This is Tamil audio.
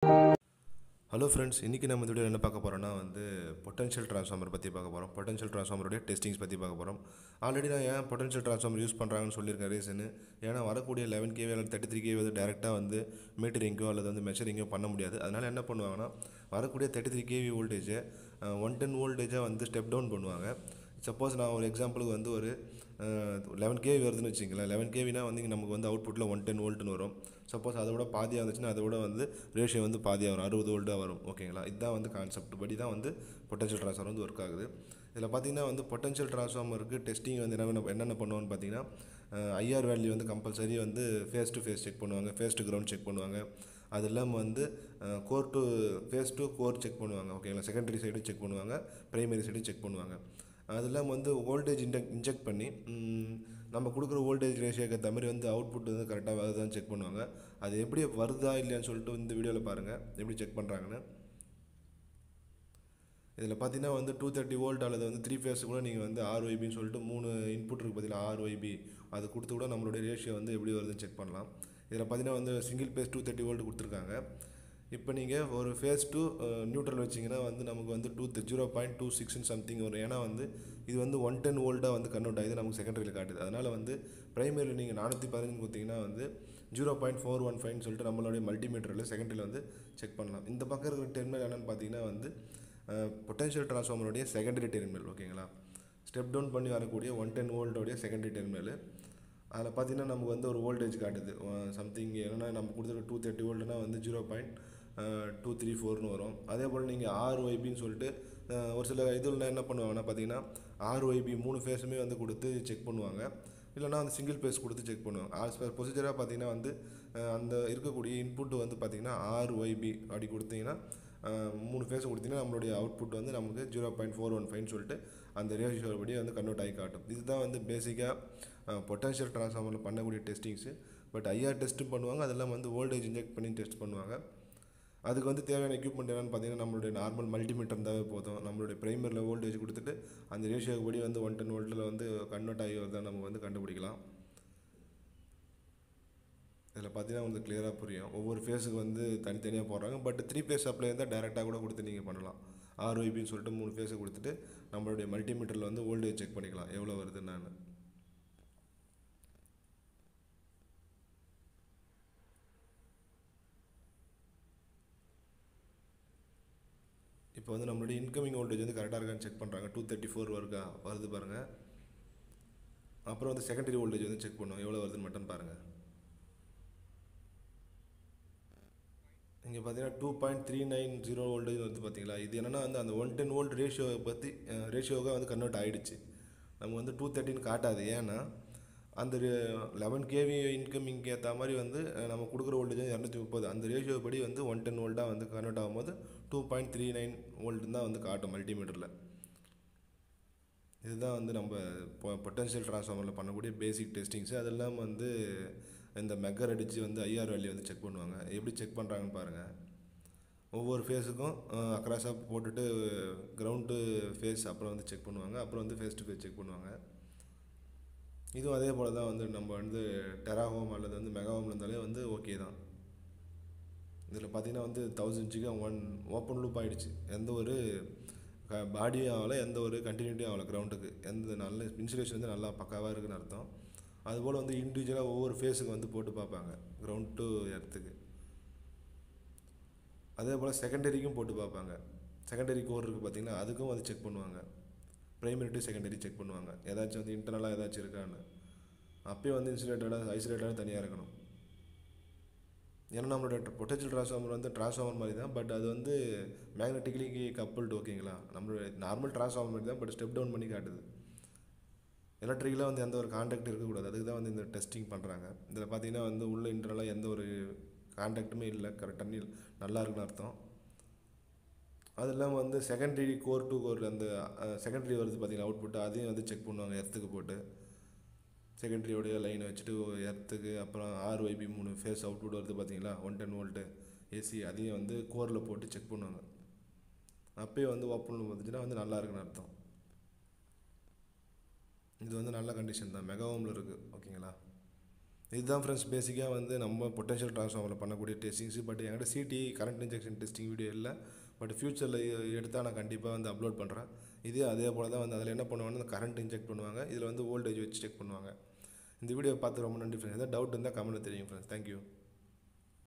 ஹலோ ஃப்ரெண்ட்ஸ் இன்றைக்கி நம்ம இந்த வீடியோ என்ன பார்க்க போகிறோம்னா வந்து பொட்டன்ஷியல் ட்ரான்ஸ்ஃபார்மர் பற்றி பார்க்க போகிறோம் பொட்டன்ஷியல் ட்ரான்ஸ்ஃபார்மருடைய டெஸ்டிங்ஸ் பற்றி பார்க்க போகிறோம் ஆல்ரெடி நான் ஏன் பொட்டன்ஷியல் ட்ரான்ஸ்ஃபார்மர் யூஸ் பண்ணுறாங்கன்னு சொல்லியிருக்கேன் ரீசனு ஏன்னா வரக்கூடிய லெவன் கேவி அல்லது தேர்ட்டி த்ரீ கேவி வந்து டேரெக்டாக வந்து மீட்டரிங்கோ அல்லது வந்து மெஷரிங்கோ பண்ண முடியாது அதனால் என்ன பண்ணுவாங்கன்னா வரக்கூடிய தேர்ட்டி த்ரீ கேவி வோல்டேஜை ஒன் டென் வோல்டேஜாக வந்து ஸ்டெப் டவுன் பண்ணுவாங்க சப்போஸ் நான் ஒரு எக்ஸாம்பிளுக்கு வந்து ஒரு லெவன் கேவி வருதுன்னு வச்சுங்களேன் லெவன் கேவினா வந்து இங்க நமக்கு வந்து அவுட்புட்டில் ஒன் டென் வோல்ட்னு வரும் சப்போஸ் அதை விட பாதியாக இருந்துச்சுன்னா அதை விட வந்து ரேஷியோ வந்து பாதியாக வரும் அறுபது வோல்ட்டாக வரும் ஓகேங்களா இதுதான் வந்து கான்செப்ட் படி தான் வந்து பொட்டன்ஷியல் ட்ரான்ஸ்ஃபார்மர் வந்து ஒர்க் ஆகுது இதில் பார்த்தீங்கன்னா வந்து பொட்டன்ஷியல் ட்ரான்ஸ்ஃபார்மருக்கு டெஸ்டிங் வந்து என்ன என்னென்ன பண்ணுவோம்னு பார்த்தீங்கன்னா ஐஆர் வேல்யூ வந்து கம்பல்சரி வந்து ஃபேஸ் டு ஃபேஸ் செக் பண்ணுவாங்க ஃபேஸ் டு கிரவுண்ட் செக் பண்ணுவாங்க அது இல்லாமல் வந்து core to phase to core check பண்ணுவாங்க ஓகேங்களா செகண்டரி சைடும் செக் பண்ணுவாங்க பிரைமரி சைடும் செக் பண்ணுவாங்க அது இல்லாமல் வந்து வோல்டேஜ் இன்டெக் இன்ஜெக்ட் பண்ணி ம், நம்ம கொடுக்குற வோல்டேஜ் ரேஷியோக்கு ஏற்ற மாதிரி வந்து அவுட்புட் வந்து கரெக்டாக வருதான்னு செக் பண்ணுவாங்க அது எப்படி வருதா இல்லையான்னு சொல்லிட்டு இந்த வீடியோவில் பாருங்கள் எப்படி செக் பண்ணுறாங்கன்னு இதில் பார்த்தீங்கன்னா வந்து டூ தேர்ட்டி வோல்ட் அல்லது வந்து த்ரீ ஃபேஸ் கூட நீங்கள் வந்து ஆர்ஒய்பின்னு சொல்லிட்டு மூணு இன்புட் இருக்குது பார்த்தீங்கன்னா ஆர்ஒய்பி அது கொடுத்து கூட நம்மளுடைய ரேஷியோ வந்து எப்படி வருதுன்னு செக் பண்ணலாம் இதில் பார்த்தீங்கன்னா வந்து single phase two thirty volt கொடுத்துருக்காங்க இப்போ நீங்கள் ஒரு ஃபேஸ் டூ நியூட்ரல் வச்சிங்கன்னா வந்து நமக்கு வந்து டூ ஜீரோ பாயிண்ட் டூ சிக்ஸ்னு சம்திங் வரும் ஏன்னா வந்து இது வந்து ஒன் டென் வோல்ட்டாக வந்து கன்வெர்ட் ஆகுது நமக்கு செகண்டரியில் காட்டுது அதனால் வந்து பிரைமரியில் நீங்கள் நானூற்றி பதினஞ்சு கொடுத்தீங்கன்னா வந்து ஜீரோ பாயிண்ட் ஃபோர் ஒன் ஃபைவ்னு சொல்லிட்டு நம்மளுடைய மல்டிமீட்டரில் செகண்டரியில் வந்து செக் பண்ணலாம் இந்த பக்கம் இருக்கிற டெர்மினல் என்னென்னு பார்த்தீங்கன்னா வந்து பொட்டன்ஷியல் ட்ரான்ஸ்ஃபார்மருடைய செகண்டரி டெர்மினல் ஓகேங்களா ஸ்டெப் டவுன் பண்ணி வரக்கூடிய ஒன் டென் வோல்ட்டோடைய செகண்டரி டெர்மினல் அதில் பார்த்தீங்கன்னா நமக்கு வந்து ஒரு வோல்டேஜ் காட்டுது சம்திங் என்னென்னா நம்ம கொடுத்துருக்க டூ தேர்ட்டி வோல்ட்னா வந்து ஜீரோ பாயிண்ட் டூ த்ரீ ஃபோர்னு வரும் அதே போல் நீங்கள் ஆர்ஒய்பின்னு சொல்லிட்டு அஹ், ஒரு சில இதில் என்ன பண்ணுவாங்கன்னா பார்த்தீங்கன்னா ஆர்ஒய்பி மூணு ஃபேஸுமே வந்து கொடுத்து செக் பண்ணுவாங்க இல்லைனா அந்த சிங்கிள் பேஸ் கொடுத்து செக் பண்ணுவாங்க ஆஸ் பர் ப்ரொசீஜராக பார்த்தீங்கன்னா வந்து அஹ், அந்த இருக்கக்கூடிய இன்புட் வந்து பார்த்தீங்கன்னா ஆர்ஒய்பி அப்படி கொடுத்தீங்கன்னா அஹ், மூணு ஃபேஸ் கொடுத்தீங்கன்னா நம்மளுடைய அவுட்புட் வந்து நமக்கு ஜீரோ பாயிண்ட் ஃபோர் ஒன் ஃபைவ்னு சொல்லிட்டு அந்த ரேஷியோ படி வந்து கன்வெர்ட் ஆகி காட்டும் இதுதான் வந்து பேசிக்காக பொட்டன்ஷியல் ட்ரான்ஸ்ஃபார்மரில் பண்ணக்கூடிய டெஸ்டிங்ஸு பட் ஐஆர் டெஸ்ட்டும் பண்ணுவாங்க அதெல்லாம் வந்து வோல்டேஜ் இன்ஜெக்ட் பண்ணி டெஸ்ட் பண்ணுவாங்க அதுக்கு வந்து தேவையான எக்யூப்மெண்ட் என்னென்னு பார்த்தீங்கன்னா நம்மளுடைய நார்மல் மல்டிமீட்டர் இருந்தாவே போதும் நம்மளுடைய பிரைமரியில் வோல்டேஜ் கொடுத்துட்டு அந்த ரேஷியோக்கு படி வந்து ஒன் டென் வோல்ட்டில் வந்து கன்வெர்ட் ஆகி வருதா நம்ம வந்து கண்டுபிடிக்கலாம் இதில் பார்த்தீங்கன்னா உங்களுக்கு கிளியராக புரியும் ஒவ்வொரு ஃபேஸுக்கு வந்து தனித்தனியாக போடுறாங்க பட் த்ரீ ஃபேஸ் சப்ளை இருந்தால் டேரெக்டாக கூட கொடுத்து நீங்கள் பண்ணலாம் ஆர்ஒய்பின்னு சொல்லிட்டு மூணு ஃபேஸை கொடுத்துட்டு நம்மளுடைய மல்டிமீட்டரில் வந்து வோல்டேஜ் செக் பண்ணிக்கலாம் எவ்வளோ வருதுன்னு நான் இப்போ வந்து நம்மளுடைய இன்கமிங் வோல்டேஜ் வந்து கரெக்டாக இருக்கான்னு செக் பண்ணுறாங்க டூ தேர்ட்டி ஃபோர் வருகா வருது பாருங்கள் அப்புறம் வந்து செகண்டரி வோல்டேஜ் வந்து செக் பண்ணுவோம் எவ்வளோ வருதுன்னு மட்டும் பாருங்கள் இங்கே பார்த்தீங்கன்னா two point three nine zero voltage வந்து பார்த்தீங்களா இது என்னென்னா வந்து அந்த ஒன் டென் வோல்ட் ரேஷியோவை பற்றி ரேஷியோவாக வந்து கன்வெர்ட் ஆகிடுச்சு நம்ம வந்து டூ தேர்ட்டின்னு காட்டாது ஏன்னா அந்த லெவன் கேவி இன்கமிங்க்கு ஏற்ற மாதிரி வந்து அஹ், நம்ம கொடுக்குற வோல்டேஜ் வந்து இரநூத்தி முப்பது அந்த ரேஷியோ படி வந்து ஒன் டென் வோல்ட்டாக வந்து கன்வெர்ட் ஆகும்போது two point three nine volt தான் வந்து காட்டும் மல்டிமீட்டரில் இதுதான் வந்து நம்ம பொட்டன்ஷியல் ட்ரான்ஸ்ஃபார்மரில் பண்ணக்கூடிய பேசிக் டெஸ்டிங்ஸு அது இல்லாமல் வந்து இந்த மெக்கர் அடித்து வந்து ஐஆர் வேல்யூ வந்து செக் பண்ணுவாங்க எப்படி செக் பண்ணுறாங்கன்னு பாருங்கள் ஒவ்வொரு ஃபேஸுக்கும் அக்ராஸாக போட்டுட்டு கிரவுண்டு ஃபேஸ் அப்புறம் வந்து செக் பண்ணுவாங்க அப்புறம் வந்து ஃபேஸ் டு ஃபேஸ் செக் பண்ணுவாங்க இதுவும் அதே போல் தான் வந்து நம்ம வந்து டெராஹோம் அல்லது வந்து மெகாஹோம் இருந்தாலே வந்து ஓகே தான் இதில் பார்த்தீங்கன்னா வந்து thousand giga one open loop ஆகிடுச்சு எந்த ஒரு பாடியும் ஆகலை எந்த ஒரு கண்டினியூட்டியும் ஆகலை கிரவுண்டுக்கு எந்த நல்ல இன்சுலேஷன் வந்து நல்லா பக்காவாக இருக்குன்னு அர்த்தம் அதுபோல் வந்து இண்டிவிஜுவலாக ஒவ்வொரு ஃபேஸுக்கு வந்து போட்டு பார்ப்பாங்க கிரவுண்ட் டு எர்த்துக்கு அதே போல் செகண்டரிக்கும் போட்டு பார்ப்பாங்க செகண்டரி கோர் இருக்குது பார்த்தீங்கன்னா அதுக்கும் வந்து செக் பண்ணுவாங்க பிரைமரி டு செகண்டரி செக் பண்ணுவாங்க ஏதாச்சும் வந்து இன்டர்னலாக ஏதாச்சும் இருக்கான்னு அப்பயும் வந்து இன்சுலேட்டடாக ஐசோலேட்டடாக தனியாக இருக்கணும் ஏன்னா நம்மளோட பொட்டன்ஷியல் ட்ரான்ஸ்ஃபார்மர் வந்து ட்ரான்ஸ்ஃபார்மர் மாதிரி தான் பட் அது வந்து மேக்னெட்டிக்கலி கப்புள்டு ஓகேங்களா நம்மளோட நார்மல் ட்ரான்ஸ்ஃபார்மர் மாதிரி தான் பட் ஸ்டெப் டவுன் பண்ணி காட்டுது எலக்ட்ரிக்கலாக வந்து எந்த ஒரு காண்டாக்ட் இருக்கக்கூடாது அதுக்கு தான் வந்து இந்த டெஸ்டிங் பண்ணுறாங்க இதில் பார்த்தீங்கன்னா வந்து உள்ள இன்டர்னலாக எந்த ஒரு காண்டாக்ட்டுமே இல்லை கரெக்டாக நல்லா இருக்குன்னு அர்த்தம் அது இல்லாமல் வந்து செகண்டரி கோர் டு கோர் அந்த செகண்டரி வருது பார்த்தீங்கன்னா அவுட்புட் அதையும் வந்து செக் பண்ணுவாங்க எர்த்துக்கு போட்டு செகண்டரியோடைய லைனை வச்சுட்டு எர்த்துக்கு அப்புறம் ஆர்ஒய்பி மூணு ஃபேஸ் அவுட்புட் வருது பார்த்தீங்களா ஒன் டென் வோல்ட்டு ஏசி அதையும் வந்து கோரில் போட்டு செக் பண்ணுவாங்க அப்பயே வந்து ஓப்பன் வந்துச்சுன்னா வந்து நல்லா இருக்குன்னு அர்த்தம் இது வந்து நல்ல கண்டிஷன் தான் மெகாவோமில் இருக்குது ஓகேங்களா இதுதான் ஃப்ரெண்ட்ஸ் பேசிக்காக வந்து நம்ம பொட்டன்ஷியல் ட்ரான்ஸ்ஃபார்மரில் பண்ணக்கூடிய டெஸ்டிங்ஸ் பட் என்கிட்ட CT current injection testing video இல்லை பட் ஃப்யூச்சரில் எடுத்தால் நான் கண்டிப்பாக வந்து அப்லோட் பண்ணுறேன் இதே அதே போல் தான் வந்து அதில் என்ன பண்ணுவாங்கன்னா கரண்ட் இன்ஜெக்ட் பண்ணுவாங்க இதில் வந்து வோல்டேஜ் வச்சு செக் பண்ணுவாங்க இந்த வீடியோ பார்த்து ரொம்ப நன்றி ஃப்ரெண்ட்ஸ் ஏதாவது டவுட் இருந்தால் கமெண்ட்டில் தெரியும் ஃப்ரெண்ட்ஸ் தேங்க்யூ